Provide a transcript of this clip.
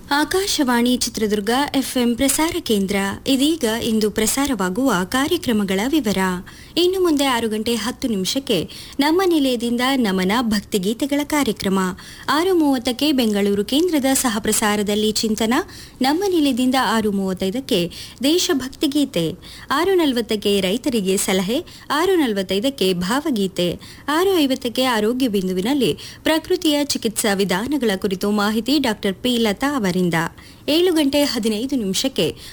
Akashvani Chitradurga FM ಪ್ರಸಾರ ಕೇಂದ್ರ ಇದೀಗ ಇಂದು ಪ್ರಸಾರವಾಗುವ ಕಾರ್ಯಕ್ರಮಗಳ ವಿವರ ಇನ್ನು ಮುಂದೆ ಆರು ಗಂಟೆ ಹತ್ತು ನಿಮಿಷಕ್ಕೆ ನಮ್ಮ ನಿಲಯದಿಂದ ನಮನ ಭಕ್ತಿಗೀತೆಗಳ ಕಾರ್ಯಕ್ರಮ ಆರು ಮೂವತ್ತಕ್ಕೆ ಬೆಂಗಳೂರು ಕೇಂದ್ರದ ಸಹ ಪ್ರಸಾರದಲ್ಲಿ ಚಿಂತನ ನಮ್ಮ ನಿಲಯದಿಂದ ಆರು ಮೂವತ್ತೈದಕ್ಕೆ ದೇಶಭಕ್ತಿ ಗೀತೆ ಆರು ನಲವತ್ತಕ್ಕೆ ರೈತರಿಗೆ ಸಲಹೆ ಆರು ನಲವತ್ತೈದಕ್ಕೆ ಭಾವಗೀತೆ ಆರು ಐವತ್ತಕ್ಕೆ ಆರೋಗ್ಯ ಬಿಂದುವಿನಲ್ಲಿ ಪ್ರಕೃತಿಯ ಚಿಕಿತ್ಸಾ ವಿಧಾನಗಳ ಕುರಿತು ಮಾಹಿತಿ ಡಾಕ್ಟರ್ ಪಿ ಲತಾ ಅವರಿಂದ ಏಳು ಗಂಟೆ ಹದಿನೈದು ನಿಮಿಷಕ್ಕೆ